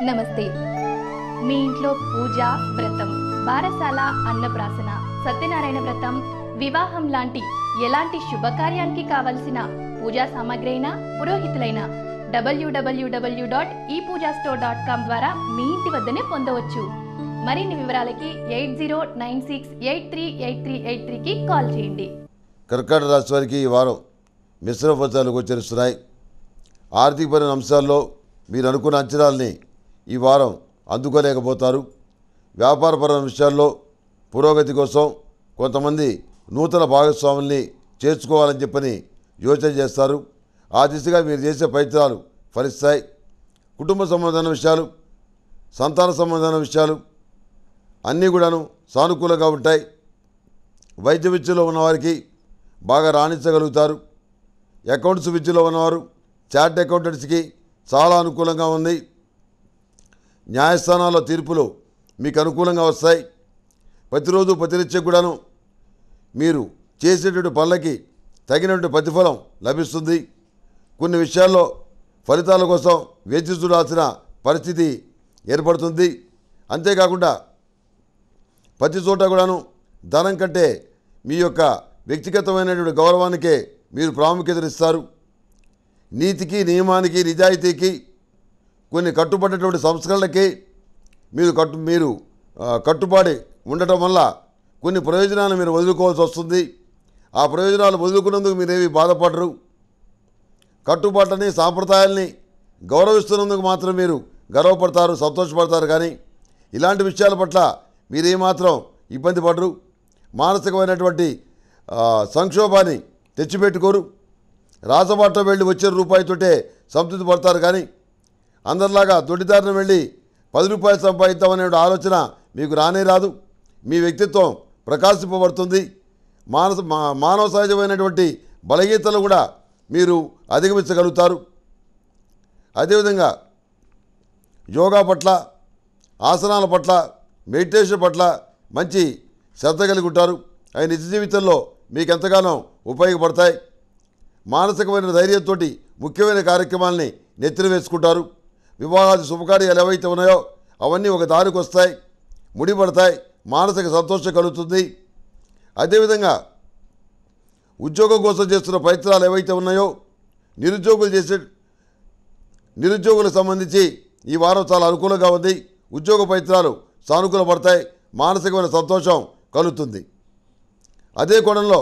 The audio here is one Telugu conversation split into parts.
నమస్తే మీ ఇంట్లో పూజ వ్రతం బారసాల అన్నప్రాసన సత్యనారాయణ వ్రతం వివాహం లాంటి ఎలాంటి శుభకార్యానికి కావలసిన పూజా సామాగ్రి అయినా పురోహితులైన డబ్ల్యూడబ్ల్యూడబ్ల్యూ డాట్ ఈ పూజా స్టోర్ డాట్ కామ్ ద్వారా మీ ఇంటి వద్దనే పొందవచ్చు మరిన్ని వివరాలకి eight zero nine six eight three eight three eight త్రీకి కాల్ చేయండి కర్కాటక రాశి వారికి ఈ వారం మిశ్రమ ఫలితాలు గోచరిస్తున్నాయి ఆర్థికపరమైన అంశాల్లో మీరు అనుకున్న అంచనాల్ని ఈ వారం అందుకోలేకపోతారు వ్యాపారపరమైన విషయాల్లో పురోగతి కోసం కొంతమంది నూతన భాగస్వాముల్ని చేర్చుకోవాలని చెప్పని యోచన చేస్తారు ఆ దిశగా మీరు చేసే ప్రయత్నాలు ఫలిస్తాయి కుటుంబ సంబంధమైన విషయాలు సంతాన సంబంధమైన విషయాలు అన్నీ కూడాను సానుకూలంగా ఉంటాయి వైద్య విద్యలో ఉన్నవారికి బాగా రాణించగలుగుతారు అకౌంట్స్ విద్యలో ఉన్నవారు చార్ట్ అకౌంటెంట్స్కి చాలా అనుకూలంగా ఉంది న్యాయస్థానాల్లో తీర్పులు మీకు అనుకూలంగా వస్తాయి ప్రతిరోజు ప్రతినిత్యం కూడాను మీరు చేసేటువంటి పనులకి తగినటువంటి ప్రతిఫలం లభిస్తుంది కొన్ని విషయాల్లో ఫలితాల కోసం వేచి చూడాల్సిన పరిస్థితి ఏర్పడుతుంది అంతేకాకుండా ప్రతి చోట కూడాను ధనం కంటే మీ యొక్క వ్యక్తిగతమైనటువంటి గౌరవానికే మీరు ప్రాముఖ్యతనిస్తారు నీతికి నియమానికి నిజాయితీకి కొన్ని కట్టుబడినటువంటి సంస్కరణలకి మీరు కట్టు మీరు ఆ, కట్టుబడి ఉండటం వల్ల కొన్ని ప్రయోజనాలు మీరు వదులుకోవాల్సి వస్తుంది ఆ ప్రయోజనాలు వదులుకున్నందుకు మీరేమి బాధపడరు కట్టుబాట్లని సాంప్రదాయాల్ని గౌరవిస్తున్నందుకు మాత్రం మీరు గర్వపడతారు సంతోషపడతారు కానీ ఇలాంటి విషయాల పట్ల మీరేమాత్రం ఇబ్బంది పడరు మానసికమైనటువంటి ఆ, సంక్షోభాన్ని తెచ్చిపెట్టుకోరు రాజబాట వెళ్ళి వచ్చిన రూపాయితోటే సంతృప్తి పడతారు కానీ అందరిలాగా దొడ్డిదారిన వెళ్ళి పది రూపాయలు సంపాదిద్దామనే ఆలోచన మీకు రానే రాదు మీ వ్యక్తిత్వం ప్రకాశింపబడుతుంది మానస మా- మానవ సహజమైనటువంటి బలహీనతలు కూడా మీరు అధిగమించగలుగుతారు అదేవిధంగా యోగా పట్ల ఆసనాల పట్ల మెడిటేషన్ పట్ల మంచి శ్రద్ధ కలిగి ఉంటారు అవి నిజ జీవితంలో మీకు ఎంతగానో ఉపయోగపడతాయి మానసికమైన ధైర్యంతో ముఖ్యమైన కార్యక్రమాల్ని నెత్తిన వేసుకుంటారు వివాహాది శుభకార్యాలు ఏవైతే ఉన్నాయో అవన్నీ ఒక దారికి వస్తాయి ముడిపడతాయి మానసిక సంతోషం కలుగుతుంది అదేవిధంగా ఉద్యోగం కోసం చేస్తున్న ప్రయత్నాలు ఏవైతే ఉన్నాయో నిరుద్యోగులు చేసే నిరుద్యోగులకు సంబంధించి ఈ వారం చాలా అనుకూలంగా ఉంది ఉద్యోగ ప్రయత్నాలు సానుకూల పడతాయి మానసికమైన సంతోషం కలుగుతుంది అదే కోణంలో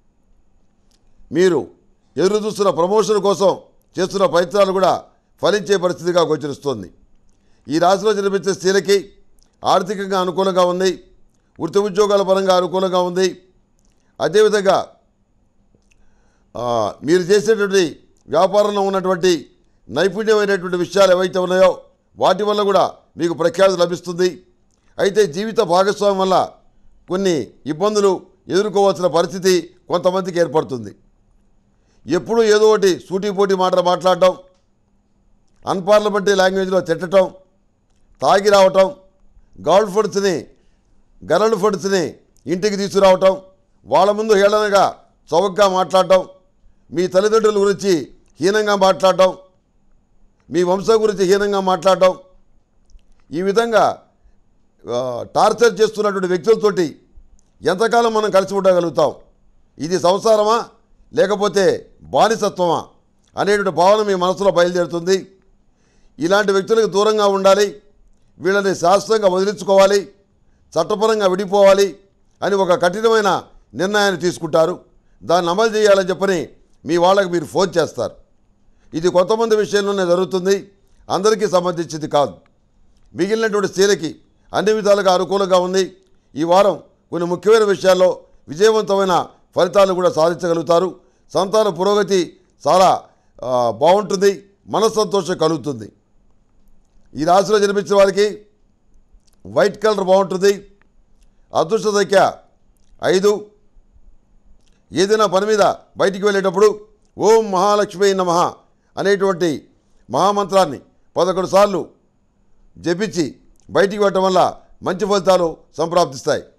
మీరు ఎదురు చూస్తున్న ప్రమోషన్ కోసం చేస్తున్న ప్రయత్నాలు కూడా ఫలించే పరిస్థితిగా గోచరిస్తోంది ఈ రాశిలో జన్మించే స్త్రీలకి ఆర్థికంగా అనుకూలంగా ఉంది వృత్తి ఉద్యోగాల పరంగా అనుకూలంగా ఉంది అదేవిధంగా ఆ, మీరు చేసేటువంటి వ్యాపారంలో ఉన్నటువంటి నైపుణ్యమైనటువంటి విషయాలు ఏవైతే ఉన్నాయో వాటి వల్ల కూడా మీకు ప్రఖ్యాతి లభిస్తుంది అయితే జీవిత భాగస్వామ్యం వల్ల కొన్ని ఇబ్బందులు ఎదుర్కోవాల్సిన పరిస్థితి కొంతమందికి ఏర్పడుతుంది ఎప్పుడూ ఏదో ఒకటి సూటిపోటి మాటలు మాట్లాడటం అన్పార్లమెంటరీ లాంగ్వేజ్లో తిట్టడం తాగి రావటం గర్ల్ ఫుడ్స్ని గర్ల్ ఫుడ్స్ని ఇంటికి తీసుకురావటం వాళ్ళ ముందు హేళనగా చౌకగా మాట్లాడటం మీ తల్లిదండ్రుల గురించి హీనంగా మాట్లాడటం మీ వంశం గురించి హీనంగా మాట్లాడటం ఈ విధంగా ఆ, టార్చర్ చేస్తున్నటువంటి వ్యక్తులతోటి ఎంతకాలం మనం కలిసి ఉండగలుగుతాం ఇది సంసారమా లేకపోతే బానిసత్వమా అనేటువంటి భావన మీ మనసులో బయలుదేరుతుంది ఇలాంటి వ్యక్తులకు దూరంగా ఉండాలి వీళ్ళని శాశ్వతంగా వదిలించుకోవాలి చట్టపరంగా విడిపోవాలి అని ఒక కఠినమైన నిర్ణయాన్ని తీసుకుంటారు దాన్ని అమలు చేయాలని చెప్పని మీ వాళ్ళకి మీరు ఫోన్ చేస్తారు ఇది కొంతమంది విషయంలోనే జరుగుతుంది అందరికీ సంబంధించింది కాదు మిగిలినటువంటి స్త్రీలకి అన్ని విధాలుగా అనుకూలంగా ఉంది ఈ వారం కొన్ని ముఖ్యమైన విషయాల్లో విజయవంతమైన ఫలితాలు కూడా సాధించగలుగుతారు సంతాన పురోగతి చాలా ఆ, బాగుంటుంది మనస్సంతోషం కలుగుతుంది ఈ రాశిలో జన్మించిన వారికి వైట్ కలర్ బాగుంటుంది అదృష్ట సంఖ్య ఐదు ఏదైనా పని మీద బయటికి వెళ్ళేటప్పుడు ఓం మహాలక్ష్మి నమ అనేటువంటి మహామంత్రాన్ని పదకొండు సార్లు జపించి బయటికి వెళ్ళటం వల్ల మంచి ఫలితాలు సంప్రాప్తిస్తాయి